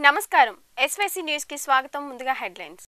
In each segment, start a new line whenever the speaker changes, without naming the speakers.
నమస్కారం SYC news కి స్వాగతం ముందుగా హెడ్లైన్స్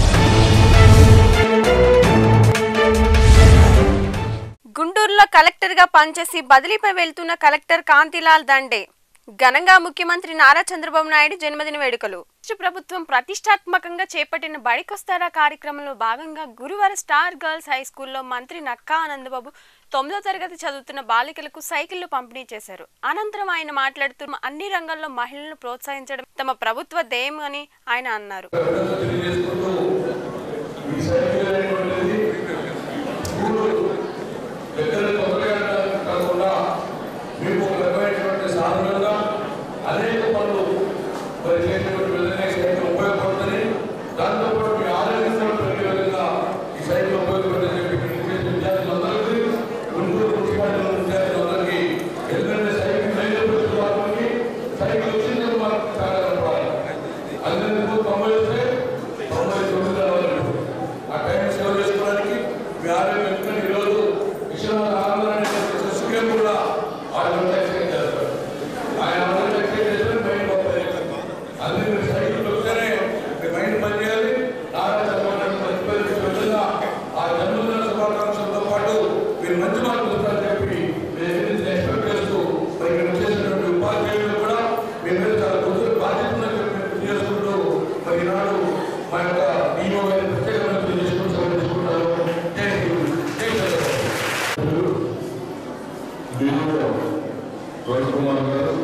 గుంటూరులో కలెక్టర్ గా పనిచేసి బదిలీపై వెళ్తున్న కలెక్టర్ కాంతిలాల్ దండే ఘనంగా ముఖ్యమంత్రి నారా చంద్రబాబు నాయుడు జన్మదిన వేడుకలు రాష్ట్ర ప్రభుత్వం ప్రతిష్టాత్మకంగా చేపట్టిన బడికొస్తారా కార్యక్రమంలో భాగంగా గురువారం స్టార్ గర్ల్స్ హై స్కూల్లో మంత్రి నక్కా ఆనందబాబు తొమ్మిదో తరగతి చదువుతున్న బాలికలకు సైకిళ్లు పంపిణీ చేశారు అనంతరం ఆయన మాట్లాడుతూ అన్ని రంగాల్లో మహిళలను ప్రోత్సహించడం తమ ప్రభుత్వ ధ్యేయం అని ఆయన అన్నారు
తెలియజేసుకుంటూ ఈ సైకిల్ అనేటువంటిది స్కూలు పెద్దలు తొందరగా కాకుండా మీకు ఒక రకమైనటువంటి సాధనంగా అనేక పనులు మరి చేసేటువంటి విధంగా ఈ సైకిల్ ఉపయోగపడుతుంది దాంతో పాటు మీ ఆరోగ్యం కూడా పెరిగే విధంగా ఈ సైకిల్ ఉపయోగపడుతుంది చెప్పి ఇక్కడ చేసే విద్యార్థులందరికీ గుంటూరు మున్సిపాలిటీ విద్యార్థులందరికీ ఎందుకంటే సైకిల్ లేనటువంటి వాళ్ళకి సైకిల్ వచ్చిందని మనకు చాలా కనపడాలి అందరికీ తొంభై వస్తే తొంభై తొమ్మిది రావాలి ఆ టైం సేవ్ చేసుకోవడానికి మీ ఆరోగ్యం ఎందుకంటే ఈరోజు విశ్వనాథ ఆనందరాన్ని సుఖం కూడా ఆరోగ్యం ఎక్సైజ్ చేస్తారు ఆయన ఆరోగ్యం ఎక్సైజ్ చేస్తే మైండ్ పోతుంది అందుకే మీరు సైకిల్ వస్తేనే మీ మైండ్ పనిచేయాలి నారా చంద్రబాబు మంచి పేరు విధంగా ఆ జన్మదిన శుభాకాంక్షలతో పాటు మీరు మంచి మార్కులు వస్తారని చెప్పి మీరు ఎక్స్పెక్ట్ చేస్తూ మరి ఇక్కడ వచ్చేసినటువంటి ఉపాధ్యాయులు కూడా మీ మీద చాలా గుర్తు బాధ్యతలు చెప్పి చేసుకుంటూ మరి ఈనాడు మా యొక్క ఈఓ గారి ప్రత్యేకమైన తెలియజేసుకుంటూ సమర్పించుకుంటారు జై హింద్ జై చంద్రబాబు
దీనిలో రవికుమార్ గారు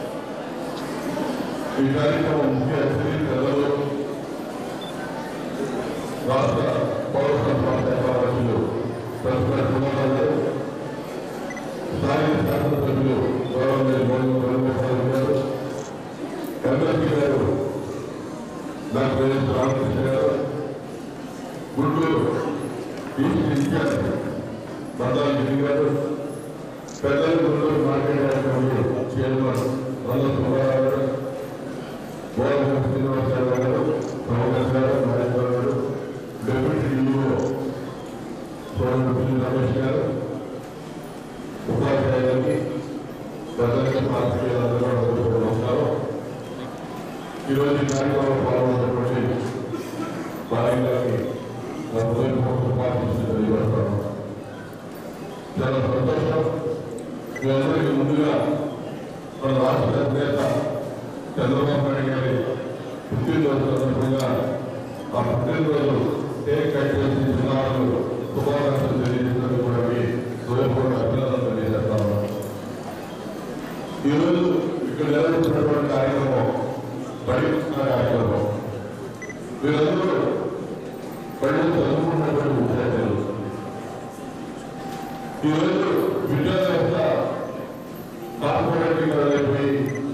ఈ కార్యక్రమం ముఖ్య అతిథి పెద్దలు రాష్ట్ర పౌర సంస్థ అధ్యక్షులు ప్రొఫెసర్ కుమార్ గారు స్థానిక శాసనసభ్యులు గౌరవ మోహన్ వేణుగోపాల్ గారు ఎమ్మెల్సీ గారు డాక్టర్ ఎస్ రామకృష్ణ గారు గుంటూరు ఈస్ట్ ఇన్ఛార్జ్ బండారు గిరి గారు పెద్దలు గుంటూరు మార్కెట్ యార్డ్ చైర్మన్ రంగ సుబ్బారావు గారు గోడమూరి శ్రీనివాసరావు గారు ప్రొఫెసర్ గారు మహేశ్వర గారు డెప్యూటీ డిఓ సోమపల్లి రమేష్ గారు ఉపాధ్యాయులకి పెద్దలకి పాత్రికేయులందరూ కూడా నమస్కారం ఈరోజు ఈ కార్యక్రమంలో పాల్గొన్నటువంటి బాలికలకి నా హృదయపూర్వక ఉపాధ్యక్షులు తెలియజేస్తాను చాలా సంతోషం మీ అందరికీ ముందుగా మన రాష్ట్ర అధినేత చంద్రబాబు నాయుడు గారి పుట్టినరోజు సందర్భంగా ఆ పుట్టినరోజు కేక్ కట్ చేసి చిన్నారులు శుభాకాంక్షలు తెలియజేసినందుకు కూడా మీ హృదయపూర్వక అభినందనలు తెలియజేస్తాను ఈరోజు ఇక్కడ నిర్వహించినటువంటి కార్యక్రమం బడి కార్యక్రమం వీరందరూ బడి చదువుకున్నటువంటి విద్యార్థులు ఈరోజు విద్యా వ్యవస్థ కార్పొరేటీకరణైపోయి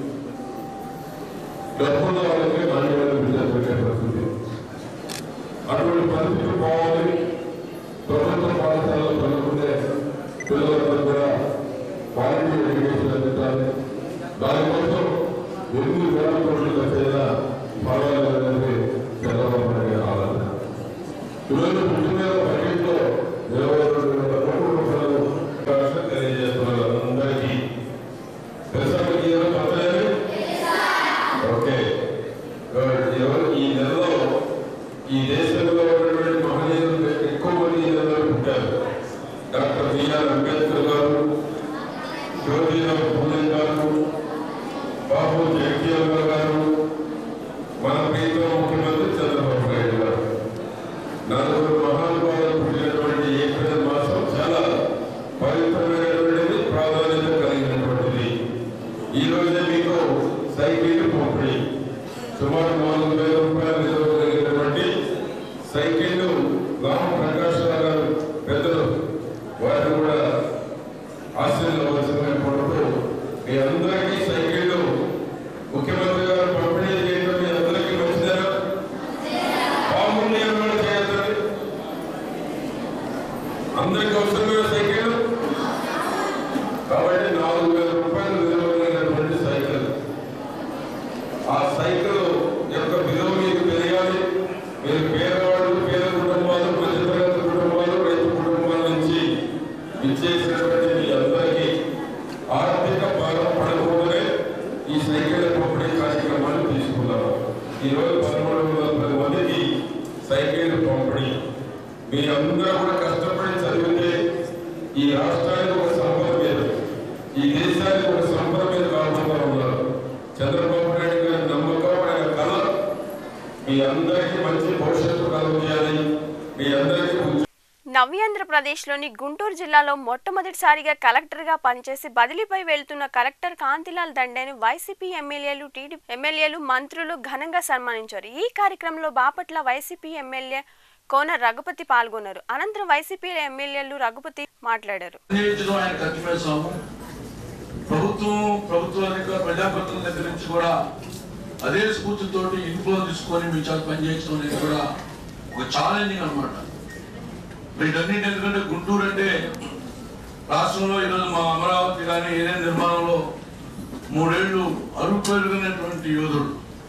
డబ్బున్న వాళ్ళకే నాణ్యమైన విద్య దొరికే పరిస్థితి అటువంటి పరిస్థితి పోవాలి ప్రభుత్వ పాఠశాలలో చదువుకునే పిల్లలందరూ కూడా క్వాలిటీ ఎడ్యుకేషన్ అందించాలి దానికోసం ఎన్ని వేల కోట్లు ఖర్చైనా పర్వాలేదనేది చంద్రబాబు నాయుడు గారి ఆలోచన ఈరోజు పుట్టినరోజు బడ్జెట్లో ఇరవై రెండు వేల కోట్ల రూపాయలు ఖర్చు తెలియజేస్తున్నారు అందరికీ తెలుసా మీకు ఈ రోజు పర్వాలేదు? Okay good. ఎవరు ఈ నెలలో ఈ దేశంలో ఉన్నటువంటి మహనీయులు ఎక్కువ మంది ఈ నెలలో పుట్టారు డాక్టర్ బిఆర్ అంబేద్కర్ గారు జ్యోతిరావు పూలే గారు బాబు జగజీవన్ గారు మన ప్రీతం ముఖ్యమంత్రి చంద్రబాబు నాయుడు గారు నలుగురు మహానుభావులు పుట్టినటువంటి ఏప్రిల్ మాసం చాలా పవిత్రమైనటువంటిది ప్రాధాన్యత కలిగినటువంటిది ఈ రోజే మీకు సైకిల్ పంపిణీ సుమారు నాలుగు వేల రూపాయల విలువ కలిగినటువంటి సైకిల్ రామ ప్రకాష్ రావు గారు పెద్దలు వారిని కూడా ఆశీర్వదించమని కోరుతూ మీ అందరికీ సైకిళ్ళు ముఖ్యమంత్రి గారు పంపిణీ చేయడం మీ అందరికీ మంచిదేనా బాగుంది అని కూడా చేయొద్దండి అందరికీ అవసరమైన సైకిల్ కాబట్టి నాలుగు వేల రూపాయలు విలువ కలిగినటువంటి సైకిల్ ఆ సైకిల్ యొక్క విలువ మీకు తెలియాలి మీరు పేదవాళ్ళు పేద కుటుంబాలు మధ్యతరగతి కుటుంబాలు రైతు కుటుంబాల నుంచి ఇచ్చేసినటువంటి మీ అందరికీ ఆర్థిక భారం పడకూడదే ఈ సైకిల్ పంపిణీ కార్యక్రమాన్ని తీసుకున్నాము సైకిల్ పంపిణీ మీ అందరూ కూడా కష్టపడి చదివితే ఈ రాష్ట్రానికి ఒక సంపద మీద ఈ దేశానికి ఒక సంపద మీద కాకుండా ఉన్నారు చంద్రబాబు నాయుడు గారి నమ్మకం ఆయన కళ మీ అందరికీ మంచి భవిష్యత్తు కలుగుతాయని మీ అందరికీ ఉద్యోగ
నవ్యాంధ్రప్రదేశ్లోని గుంటూరు జిల్లాలో మొట్టమొదటిసారిగా కలెక్టర్గా పనిచేసి బదిలీపై వెళ్తున్న కలెక్టర్ కాంతిలాల్ దండేను వైసీపీ ఎమ్మెల్యేలు టీడీపీ ఎమ్మెల్యేలు మంత్రులు ఘనంగా సన్మానించారు ఈ కార్యక్రమంలో బాపట్ల వైసీపీ ఎమ్మెల్యే కోన రఘుపతి పాల్గొన్నారు అనంతరం వైసీపీ ఎమ్మెల్యేలు రఘుపతి మాట్లాడారు
నిర్ణయించడం ఆయన కట్టివేశాము ప్రభుత్వం ప్రభుత్వ అధికార ప్రజాప్రతినిధుల దగ్గర నుంచి కూడా అదే స్ఫూర్తితోటి ఇంట్లో తీసుకొని మీ చేత పనిచేయడం అనేది కూడా ఒక ఛాలెంజింగ్ అనమాట వీటన్నిటి ఎందుకంటే గుంటూరు అంటే రాష్ట్రంలో ఈరోజు మా అమరావతి కానీ ఏదైనా నిర్మాణంలో మూడేళ్లు అరుగు పెరిగినటువంటి యోధుడు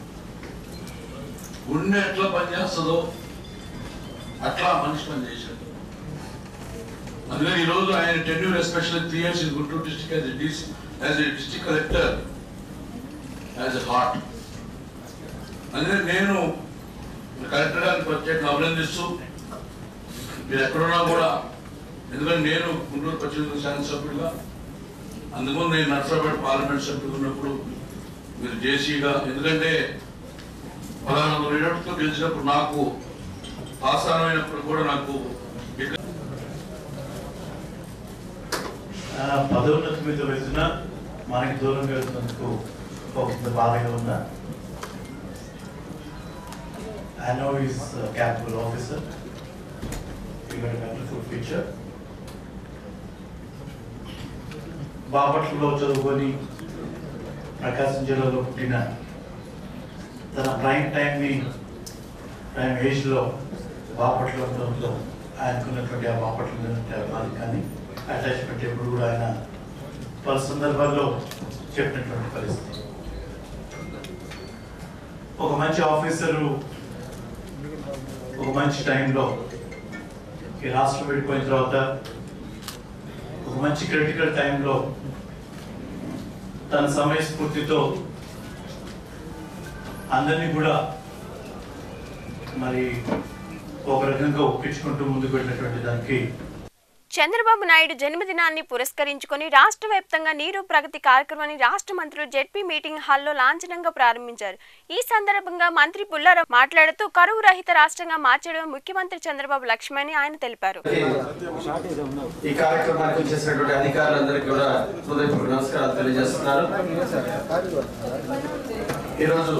గుండె ఎట్లా పనిచేస్తుందో అట్లా మనిషి పనిచేశాడు అందుకని ఈ రోజు ఆయన tenure especially three years in Guntur district as DC as a district collector as a heart అందుకని నేను కలెక్టర్ గారిని ప్రత్యేకంగా అభినందిస్తూ మీరు ఎక్కడున్నా కూడా ఎందుకంటే నేను గుంటూరు పశ్చిమ శాసనసభ్యుడిగా అందుకు నేను నర్సరాపేట పార్లమెంట్ సభ్యుడు ఉన్నప్పుడు మీరు జేసీగా ఎందుకంటే పదహారు వందల ఏడుతో గెలిచినప్పుడు నాకు ఆస్థానమైనప్పుడు కూడా నాకు ఇక్కడ
ఆ, పదోన్నతి మీద వెళ్తున్నా మనకి దూరంగా వెళ్తున్నందుకు ఒక పెద్ద బాధగా ఉందా I know he's a capable officer. He got a wonderful future. బాపట్లలో చదువుకొని ప్రకాశం జిల్లాలో పుట్టిన తన ప్రైమ్ టైంని ప్రైమ్ ఏజ్లో బాపట్ల ఉండడంతో ఆయనకున్నటువంటి ఆ బాపట్ల ఉన్నటువంటి అభిమానం కానీ అటాచ్మెంట్ ఎప్పుడు కూడా ఆయన పలు సందర్భాల్లో చెప్పినటువంటి పరిస్థితి ఒక మంచి ఆఫీసరు ఒక మంచి టైంలో ఈ రాష్ట్రం విడిపోయిన తర్వాత ఒక మంచి క్రిటికల్ టైంలో తన సమయస్ఫూర్తితో అందరినీ కూడా మరి ఒక రకంగా ఒప్పించుకుంటూ ముందుకు వెళ్ళినటువంటి దానికి
చంద్రబాబు నాయుడు జన్మదినాన్ని పురస్కరించుకొని రాష్ట్ర వ్యాప్తంగా నీరు ప్రగతి కార్యక్రమాన్ని రాష్ట్ర మంత్రులు జెడ్పీ మీటింగ్ హాల్లో లాంఛనంగా ప్రారంభించారు ఈ సందర్భంగా మంత్రి పుల్లారావు మాట్లాడుతూ కరువు రహిత రాష్ట్రంగా మార్చడం ముఖ్యమంత్రి చంద్రబాబు లక్ష్యమని ఆయన తెలిపారు
ఈ కార్యక్రమానికి వచ్చేసినటువంటి అధికారులందరికీ కూడా హృదయపూర్వక నమస్కారాలు తెలియజేస్తున్నాను ఈరోజు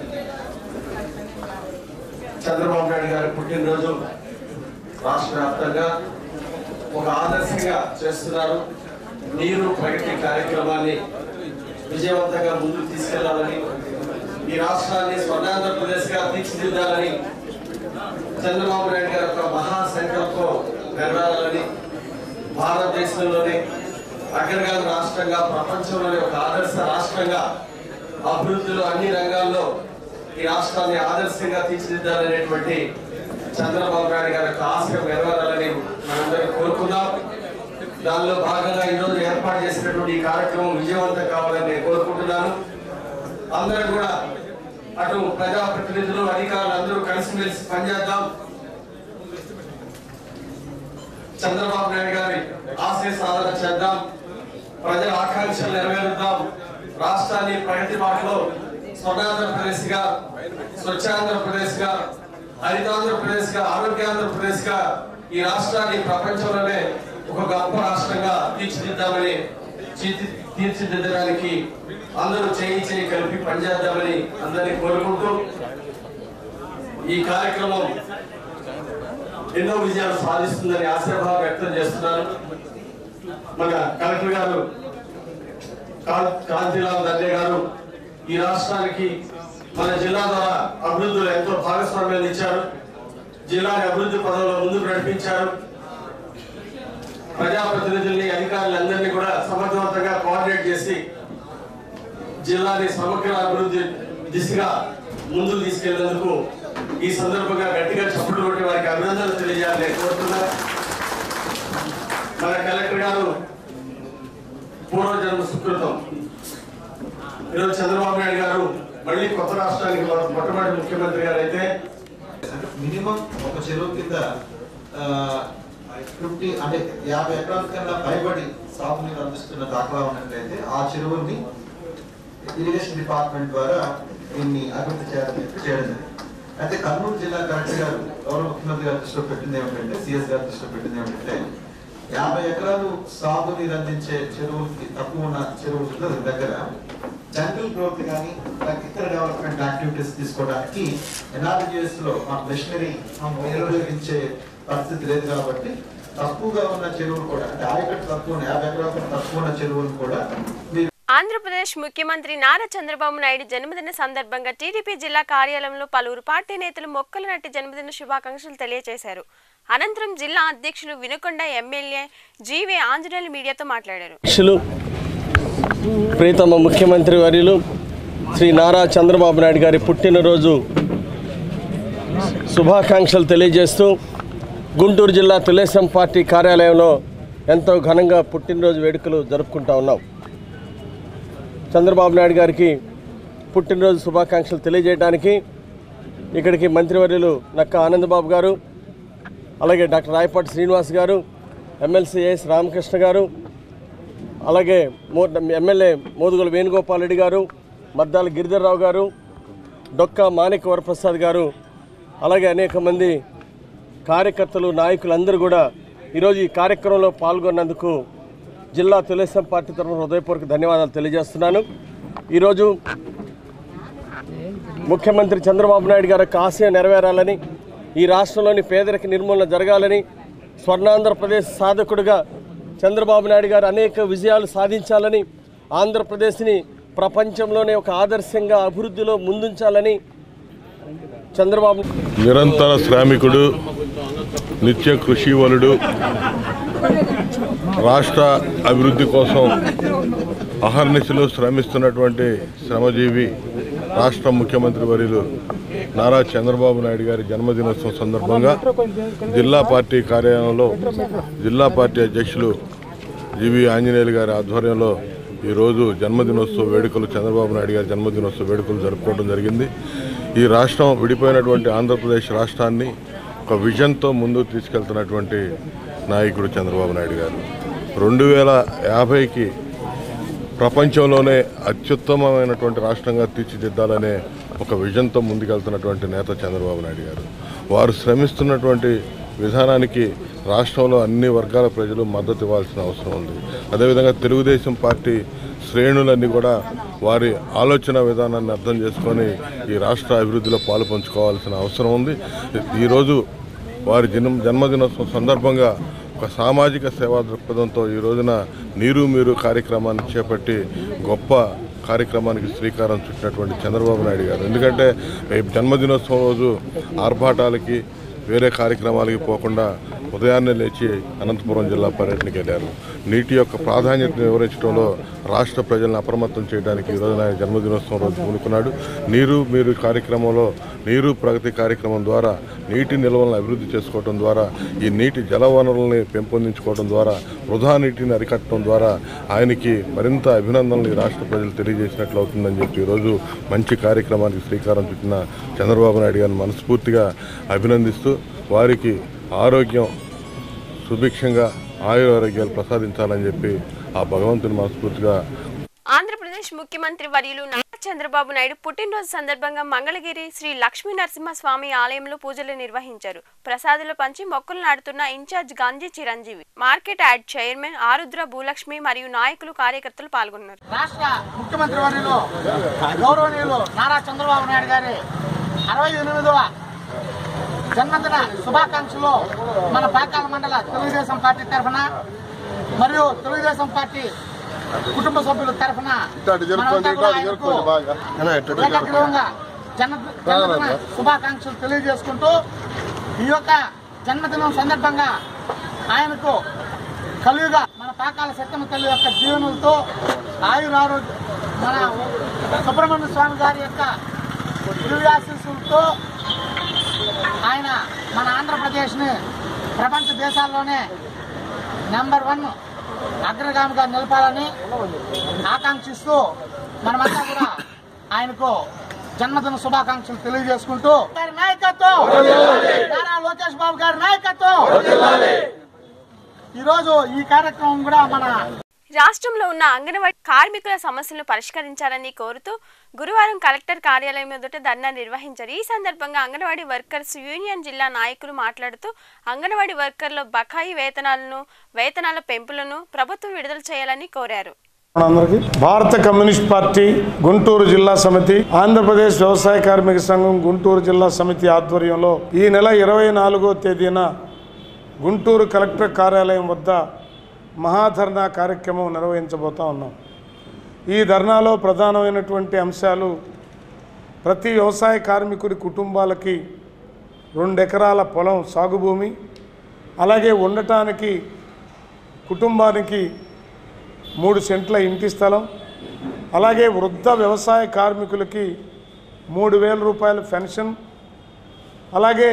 చంద్రబాబు నాయుడు గారి పుట్టినరోజు రాష్ట్ర వ్యాప్తంగా ఒక ఆదర్శంగా చేస్తున్నారు నీరు ప్రగతి కార్యక్రమాన్ని విజయవంతంగా ముందుకు తీసుకెళ్లాలని ఈ రాష్ట్రాన్ని స్వర్ణాంధ్రప్రదేశ్ గా తీర్చిదిద్దాలని చంద్రబాబు నాయుడు గారి యొక్క మహా సంకల్పం నెరవేరాలని భారతదేశంలోనే అగ్రగామి రాష్ట్రంగా ప్రపంచంలోనే ఒక ఆదర్శ రాష్ట్రంగా అభివృద్ధిలో అన్ని రంగాల్లో ఈ రాష్ట్రాన్ని ఆదర్శంగా తీర్చిదిద్దాలనేటువంటి చంద్రబాబు నాయుడు గారి యొక్క ఆశయం నెరవేరాలని మనందరం కోరుకుందాం దానిలో భాగంగా ఈరోజు ఏర్పాటు చేసినటువంటి ఈ కార్యక్రమం విజయవంతం కావాలని నేను కోరుకుంటున్నాను అందరూ కూడా అటు ప్రజాప్రతినిధులు అధికారులు అందరూ కలిసిమెలిసి పనిచేద్దాం చంద్రబాబు నాయుడు గారి ఆశయ సాధన చేద్దాం ప్రజల ఆకాంక్షలు నెరవేరుద్దాం రాష్ట్రాన్ని ప్రగతి బాటలో స్వర్ణాంధ్రప్రదేశ్ గా స్వచ్ఛాంధ్రప్రదేశ్ గా హరితాంధ్రప్రదేశ్ గా ఆరోగ్యాంధ్రప్రదేశ్ గా ఈ రాష్ట్రాన్ని ప్రపంచంలోనే ఒక గొప్ప రాష్ట్రంగా తీర్చిదిద్దామని తీర్చి- తీర్చిదిద్దడానికి అందరూ చేయి చేయి కలిపి పనిచేద్దామని అందరినీ కోరుకుంటూ ఈ కార్యక్రమం ఎన్నో విజయాలు సాధిస్తుందని ఆశాభావం వ్యక్తం చేస్తున్నారు మన కలెక్టర్ గారు కా- కాంతిలాల్ దండే గారు ఈ రాష్ట్రానికి మన జిల్లా ద్వారా అభివృద్ధిలో ఎంతో భాగస్వామ్యాన్ని ఇచ్చారు జిల్లాని అభివృద్ధి పదంలో ముందుకు నడిపించారు ప్రజాప్రతినిధుల్ని అధికారులందరినీ కూడా సమర్థవంతంగా కోఆర్డినేట్ చేసి జిల్లాని సమగ్ర అభివృద్ధి దిశగా ముందుకు తీసుకెళ్లేందుకు ఈ సందర్భంగా గట్టిగా చప్పుడు కొట్టి వారికి అభినందనలు తెలియజేయాలని నేను కోరుతున్నా మన కలెక్టర్ గారు పూర్వజన్మ సుకృతం ఈరోజు చంద్రబాబు నాయుడు గారు మళ్ళీ కొత్త రాష్ట్రానికి మొ- మొట్టమొదటి ముఖ్యమంత్రి గారు అయితే
మినిమం ఒక చెరువు కింద ఫిఫ్టీ అంటే యాభై ఎకరాల కన్నా పైబడి సాగునీరు అందిస్తున్న దాఖలా ఉన్నట్లయితే ఆ చెరువుని ఇరిగేషన్ డిపార్ట్మెంట్ ద్వారా దీన్ని అభివృద్ధి చేయాలని చెప్పి చేయడం జరిగింది అయితే కర్నూలు జిల్లా కలెక్టర్ గారు గౌరవ ముఖ్యమంత్రి గారి దృష్టిలో పెట్టింది ఏమిటంటే సిఎస్ గారి దృష్టిలో పెట్టింది ఏమిటంటే యాభై ఎకరాలు సాగునీరు అందించే చెరువులకి తక్కువ ఉన్న చెరువుల దగ్గర జంగల్ గ్రోత్ కానీ ఇతర డెవలప్మెంట్ యాక్టివిటీస్ తీసుకోవడానికి ఎన్ఆర్జిఎస్ లో మా మిషనరీ ఉపయోగించే పరిస్థితి లేదు కాబట్టి తక్కువగా ఉన్న చెరువులు కూడా అంటే ఆయకట్టు తక్కువ ఉన్న యాభై ఎకరాల కన్నా తక్కువ ఉన్న చెరువులు కూడా మీరు
ఆంధ్రప్రదేశ్ ముఖ్యమంత్రి నారా చంద్రబాబు నాయుడు జన్మదిన సందర్భంగా టీడీపీ జిల్లా కార్యాలయంలో పలువురు పార్టీ నేతలు మొక్కలు నాటి జన్మదిన శుభాకాంక్షలు తెలియజేశారు అనంతరం జిల్లా అధ్యక్షులు వినుకొండ ఎమ్మెల్యే జీవే ఆంజనేయులు మీడియాతో మాట్లాడారు
అధ్యక్షులు ప్రీతమ ముఖ్యమంత్రి వర్యులు శ్రీ నారా చంద్రబాబు నాయుడు గారి పుట్టినరోజు శుభాకాంక్షలు తెలియజేస్తూ గుంటూరు జిల్లా తెలుగుదేశం పార్టీ కార్యాలయంలో ఎంతో ఘనంగా పుట్టినరోజు వేడుకలు జరుపుకుంటా ఉన్నాం చంద్రబాబు నాయుడు గారికి పుట్టినరోజు శుభాకాంక్షలు తెలియజేయడానికి ఇక్కడికి మంత్రివర్యులు నక్క ఆనందబాబు గారు అలాగే డాక్టర్ రాయపాటి శ్రీనివాస్ గారు ఎమ్మెల్సీ ఎస్ రామకృష్ణ గారు అలాగే మో ఎమ్మెల్యే మోదుగుల వేణుగోపాల్ రెడ్డి గారు మద్దాల గిరిధర్రావు గారు డొక్కా మాణిక వరప్రసాద్ గారు అలాగే అనేక మంది కార్యకర్తలు నాయకులందరూ కూడా ఈరోజు ఈ కార్యక్రమంలో పాల్గొన్నందుకు జిల్లా తెలుగుదేశం పార్టీ తరఫున హృదయపూర్వక ధన్యవాదాలు తెలియజేస్తున్నాను ఈరోజు ముఖ్యమంత్రి చంద్రబాబు నాయుడు గారి యొక్క ఆశయం నెరవేరాలని ఈ రాష్ట్రంలోని పేదరిక నిర్మూలన జరగాలని స్వర్ణాంధ్రప్రదేశ్ సాధకుడిగా చంద్రబాబు నాయుడు గారు అనేక విజయాలు సాధించాలని ఆంధ్రప్రదేశ్ని ప్రపంచంలోనే ఒక ఆదర్శంగా అభివృద్ధిలో ముందుంచాలని చంద్రబాబు
నిరంతర శ్రామికుడు నిత్య కృషివలుడు రాష్ట్ర అభివృద్ధి కోసం అహర్నిశలు శ్రమిస్తున్నటువంటి శ్రమజీవి రాష్ట్ర ముఖ్యమంత్రి వర్యులు నారా చంద్రబాబు నాయుడు గారి జన్మదినోత్సవం సందర్భంగా జిల్లా పార్టీ కార్యాలయంలో జిల్లా పార్టీ అధ్యక్షులు జీవి ఆంజనేయులు గారి ఆధ్వర్యంలో ఈరోజు జన్మదినోత్సవ వేడుకలు చంద్రబాబు నాయుడు గారి జన్మదినోత్సవ వేడుకలు జరుపుకోవడం జరిగింది ఈ రాష్ట్రం విడిపోయినటువంటి ఆంధ్రప్రదేశ్ రాష్ట్రాన్ని ఒక విజన్తో ముందుకు తీసుకెళ్తున్నటువంటి నాయకుడు చంద్రబాబు నాయుడు గారు రెండు వేల యాభైకి ప్రపంచంలోనే అత్యుత్తమమైనటువంటి రాష్ట్రంగా తీర్చిదిద్దాలనే ఒక విజన్తో ముందుకెళ్తున్నటువంటి నేత చంద్రబాబు నాయుడు గారు వారు శ్రమిస్తున్నటువంటి విధానానికి రాష్ట్రంలో అన్ని వర్గాల ప్రజలు మద్దతు ఇవ్వాల్సిన అవసరం ఉంది అదేవిధంగా తెలుగుదేశం పార్టీ శ్రేణులన్నీ కూడా వారి ఆలోచన విధానాన్ని అర్థం చేసుకొని ఈ రాష్ట్ర అభివృద్ధిలో పాలు పంచుకోవాల్సిన అవసరం ఉంది ఈరోజు వారి జన్మ జన్మదినోత్సవం సందర్భంగా ఒక సామాజిక సేవా దృక్పథంతో ఈ రోజున నీరు మీరు కార్యక్రమాన్ని చేపట్టి గొప్ప కార్యక్రమానికి శ్రీకారం చుట్టినటువంటి చంద్రబాబు నాయుడు గారు ఎందుకంటే రేపు జన్మదినోత్సవం రోజు ఆర్భాటాలకి వేరే కార్యక్రమాలకి పోకుండా ఉదయాన్నే లేచి అనంతపురం జిల్లా పర్యటనకి వెళ్ళారు నీటి యొక్క ప్రాధాన్యతను వివరించడంలో రాష్ట్ర ప్రజలను అప్రమత్తం చేయడానికి ఈ రోజున ఆయన జన్మదినోత్సవం రోజు పూనుకున్నాడు నీరు మీరు కార్యక్రమంలో నీరు ప్రగతి కార్యక్రమం ద్వారా నీటి నిల్వలను అభివృద్ధి చేసుకోవడం ద్వారా ఈ నీటి జల వనరుల్ని పెంపొందించుకోవడం ద్వారా వృధా నీటిని అరికట్టడం ద్వారా ఆయనకి మరింత అభినందనలు ఈ రాష్ట్ర ప్రజలు తెలియజేసినట్లు అవుతుందని చెప్పి ఈరోజు మంచి కార్యక్రమానికి శ్రీకారం చుట్టిన చంద్రబాబు నాయుడు గారిని మనస్ఫూర్తిగా అభినందిస్తూ వారికి ఆరోగ్యం సుభిక్షంగా ఆయురారోగ్యాలు ప్రసాదించాలని చెప్పి ఆ భగవంతుని మనస్ఫూర్తిగా
ఆంధ్రప్రదేశ్ ముఖ్యమంత్రి వర్యులు నారా చంద్రబాబు నాయుడు పుట్టినరోజు సందర్భంగా మంగళగిరి శ్రీ లక్ష్మీ నరసింహస్వామి ఆలయంలో పూజలు నిర్వహించారు ప్రసాదులు పంచి మొక్కలు నాటుతున్న incharge Gandhi Chiranjeevi market yard chairman Arudra Bhulakshmi మరియు నాయకులు కార్యకర్తలు పాల్గొన్నారు
రాష్ట్ర ముఖ్యమంత్రి వర్యులు గౌరవనీయులు నారా చంద్రబాబు నాయుడు గారి అరవై ఎనిమిదవ జన్మదిన శుభాకాంక్షలు మన పాకాల మండల తెలుగుదేశం పార్టీ తరఫున మరియు తెలుగుదేశం పార్టీ కుటుంబ సభ్యుల తరఫున మనమంతా కూడా ఆయనకు ఏకగ్రీవంగా జన్మ జన్మదిన శుభాకాంక్షలు తెలియజేసుకుంటూ ఈ యొక్క జన్మదినం సందర్భంగా ఆయనకు కలియుగా మన పాకాల సత్యమ తల్లి యొక్క జీవనులతో ఆయురారోగ్య మన సుబ్రహ్మణ్య స్వామి గారి యొక్క దివ్యాశీస్సులతో ఆయన మన ఆంధ్రప్రదేశ్ని ప్రపంచ దేశాల్లోనే నెంబర్ వన్ అగ్రగామిగా నిలపాలని ఆకాంక్షిస్తూ మనమంతా కూడా ఆయనకు జన్మదిన శుభాకాంక్షలు తెలియజేసుకుంటూ గారి నాయకత్వం నారా లోకేష్ బాబు గారి నాయకత్వం ఈరోజు ఈ కార్యక్రమం కూడా మన
రాష్ట్రంలో ఉన్న అంగన్వాడీ కార్మికుల సమస్యలను పరిష్కరించాలని కోరుతూ గురువారం కలెక్టర్ కార్యాలయం ఎదుట ధర్నా నిర్వహించారు ఈ సందర్భంగా అంగన్వాడీ వర్కర్స్ యూనియన్ జిల్లా నాయకులు మాట్లాడుతూ అంగన్వాడీ వర్కర్ల బకాయి వేతనాలను వేతనాల పెంపులను ప్రభుత్వం విడుదల చేయాలని కోరారు
అందరికీ భారత కమ్యూనిస్ట్ పార్టీ గుంటూరు జిల్లా సమితి ఆంధ్రప్రదేశ్ వ్యవసాయ కార్మిక సంఘం గుంటూరు జిల్లా సమితి ఆధ్వర్యంలో ఈ నెల ఇరవై నాలుగో తేదీన గుంటూరు కలెక్టర్ కార్యాలయం వద్ద మహాధర్నా కార్యక్రమం నిర్వహించబోతా ఉన్నాం ఈ ధర్నాలో ప్రధానమైనటువంటి అంశాలు ప్రతి వ్యవసాయ కార్మికుడి కుటుంబాలకి రెండు ఎకరాల పొలం సాగు భూమి అలాగే ఉండటానికి కుటుంబానికి మూడు సెంట్ల ఇంటి స్థలం అలాగే వృద్ధ వ్యవసాయ కార్మికులకి మూడు వేల రూపాయల పెన్షన్ అలాగే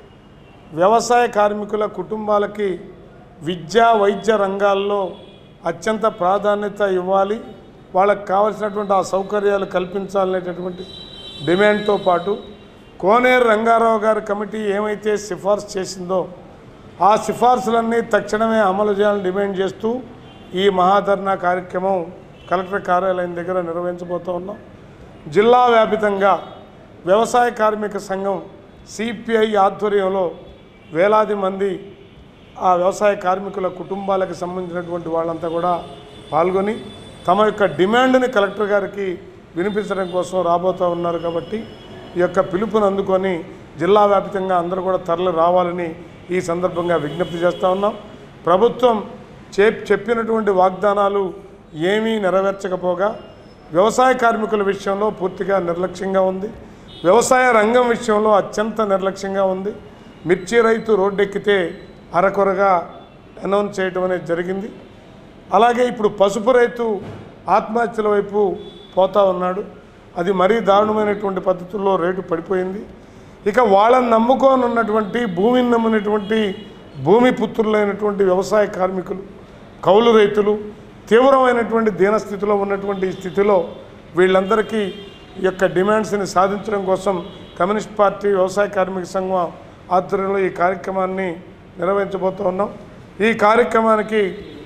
వ్యవసాయ కార్మికుల కుటుంబాలకి విద్యా వైద్య రంగాల్లో అత్యంత ప్రాధాన్యత ఇవ్వాలి వాళ్ళకి కావలసినటువంటి ఆ సౌకర్యాలు కల్పించాలనేటటువంటి డిమాండ్తో పాటు కోనేరు రంగారావు గారి కమిటీ ఏమైతే సిఫార్సు చేసిందో ఆ సిఫార్సులన్నీ తక్షణమే అమలు చేయాలని డిమాండ్ చేస్తూ ఈ మహాధర్నా కార్యక్రమం కలెక్టర్ కార్యాలయం దగ్గర నిర్వహించబోతూ ఉన్నాం జిల్లా వ్యాపితంగా వ్యవసాయ కార్మిక సంఘం సిపిఐ ఆధ్వర్యంలో వేలాది మంది ఆ వ్యవసాయ కార్మికుల కుటుంబాలకు సంబంధించినటువంటి వాళ్ళంతా కూడా పాల్గొని తమ యొక్క డిమాండ్ని కలెక్టర్ గారికి వినిపించడం కోసం రాబోతూ ఉన్నారు కాబట్టి ఈ యొక్క పిలుపుని అందుకొని జిల్లా వ్యాప్తంగా అందరూ కూడా తరలి రావాలని ఈ సందర్భంగా విజ్ఞప్తి చేస్తూ ఉన్నాం ప్రభుత్వం చే చెప్పినటువంటి వాగ్దానాలు ఏమీ నెరవేర్చకపోగా వ్యవసాయ కార్మికుల విషయంలో పూర్తిగా నిర్లక్ష్యంగా ఉంది వ్యవసాయ రంగం విషయంలో అత్యంత నిర్లక్ష్యంగా ఉంది మిర్చి రైతు రోడ్డెక్కితే అరకొరగా అనౌన్స్ చేయడం అనేది జరిగింది అలాగే ఇప్పుడు పసుపు రైతు ఆత్మహత్యల వైపు పోతా ఉన్నాడు అది మరీ దారుణమైనటువంటి పద్ధతుల్లో రేటు పడిపోయింది ఇక వాళ్ళని నమ్ముకొని ఉన్నటువంటి భూమిని నమ్మినటువంటి భూమి పుత్రులైనటువంటి వ్యవసాయ కార్మికులు కౌలు రైతులు తీవ్రమైనటువంటి దీనస్థితిలో ఉన్నటువంటి ఈ స్థితిలో వీళ్ళందరికీ ఈ యొక్క డిమాండ్స్ని సాధించడం కోసం కమ్యూనిస్ట్ పార్టీ వ్యవసాయ కార్మిక సంఘం ఆధ్వర్యంలో ఈ కార్యక్రమాన్ని నిర్వహించబోతూ ఉన్నాం ఈ కార్యక్రమానికి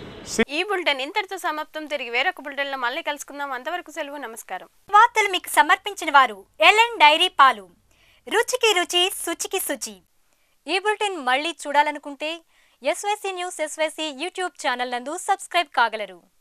ఈ బులెటిన్ ఇంతటితో సమాప్తం తిరిగి వేరొక బులెటిన్లో మళ్ళీ కలుసుకుందాం అంతవరకు సెలవు నమస్కారం
వార్తలు మీకు సమర్పించిన వారు ఎల్ఎన్ డైరీ పాలు రుచికి రుచి శుచికి శుచి ఈ బులెటిన్ మళ్ళీ చూడాలనుకుంటే SYC news SYC YouTube channel నందు సబ్స్క్రైబ్ కాగలరు